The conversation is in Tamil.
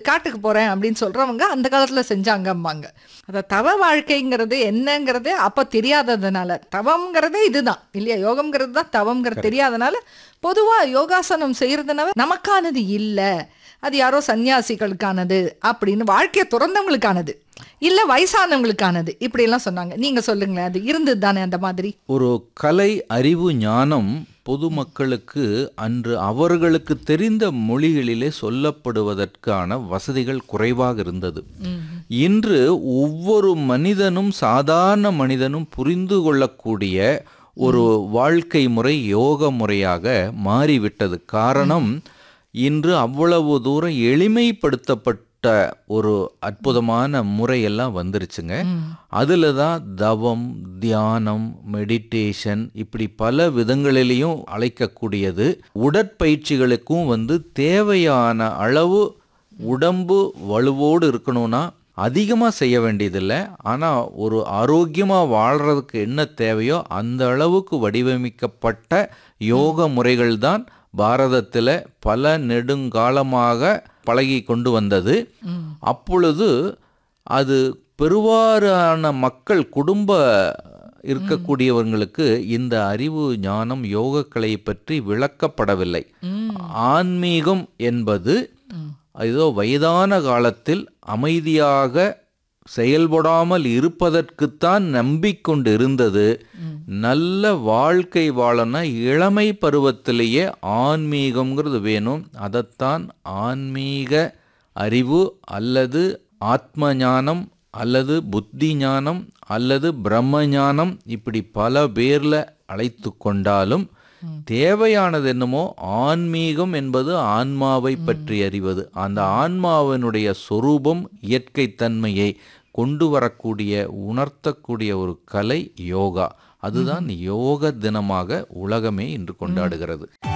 காட்டுக்கு போறேன் அப்படின்னு சொல்றவங்க அந்த காலத்துல செஞ்சாங்கம்பாங்க அத தவ வாழ்க்கைங்கிறது என்னங்கிறது அப்ப தெரியாததுனால தவம்ங்கிறதே இதுதான் இல்லையா யோகம்ங்கிறது தான் தவம்ங்கிறது தெரியாதனால பொதுவா யோகாசனம் செய்யறதுனால நமக்கானது இல்ல அது யாரோ சன்னியாசிகளுக்கானது அப்படின்னு வாழ்க்கையை துறந்தவங்களுக்கானது இல்ல வயசானவங்களுக்கானது இப்படி எல்லாம் சொன்னாங்க நீங்க சொல்லுங்களேன் அது இருந்தது தானே அந்த மாதிரி ஒரு கலை அறிவு ஞானம் பொதுமக்களுக்கு அன்று அவர்களுக்கு தெரிந்த மொழிகளிலே சொல்லப்படுவதற்கான வசதிகள் குறைவாக இருந்தது இன்று ஒவ்வொரு மனிதனும் சாதாரண மனிதனும் புரிந்து கொள்ளக்கூடிய ஒரு வாழ்க்கை முறை யோக முறையாக மாறிவிட்டது காரணம் இன்று அவ்வளவு தூரம் எளிமைப்படுத்தப்பட்ட ஒரு அற்புதமான முறையெல்லாம் வந்துருச்சுங்க அதில் தான் தவம் தியானம் மெடிடேஷன் இப்படி பல விதங்களிலையும் அழைக்கக்கூடியது உடற்பயிற்சிகளுக்கும் வந்து தேவையான அளவு உடம்பு வலுவோடு இருக்கணும்னா அதிகமாக செய்ய வேண்டியதில்லை ஆனால் ஒரு ஆரோக்கியமாக வாழ்கிறதுக்கு என்ன தேவையோ அந்த அளவுக்கு வடிவமைக்கப்பட்ட யோக முறைகள் தான் பாரதத்தில் பல நெடுங்காலமாக பழகி கொண்டு வந்தது அப்பொழுது அது பெருவாரான மக்கள் குடும்ப இருக்கக்கூடியவங்களுக்கு இந்த அறிவு ஞானம் யோகக்கலை பற்றி விளக்கப்படவில்லை ஆன்மீகம் என்பது ஏதோ வயதான காலத்தில் அமைதியாக செயல்படாமல் இருப்பதற்குத்தான் நம்பிக்கொண்டு இருந்தது நல்ல வாழ்க்கை வாழனா இளமை பருவத்திலேயே ஆன்மீகம்ங்கிறது வேணும் அதைத்தான் ஆன்மீக அறிவு அல்லது ஆத்ம ஞானம் அல்லது புத்தி ஞானம் அல்லது பிரம்ம ஞானம் இப்படி பல பேர்ல அழைத்து கொண்டாலும் தேவையானது என்னமோ ஆன்மீகம் என்பது ஆன்மாவை பற்றி அறிவது அந்த ஆன்மாவினுடைய சொரூபம் இயற்கை தன்மையை கொண்டு வரக்கூடிய உணர்த்தக்கூடிய ஒரு கலை யோகா அதுதான் யோக தினமாக உலகமே இன்று கொண்டாடுகிறது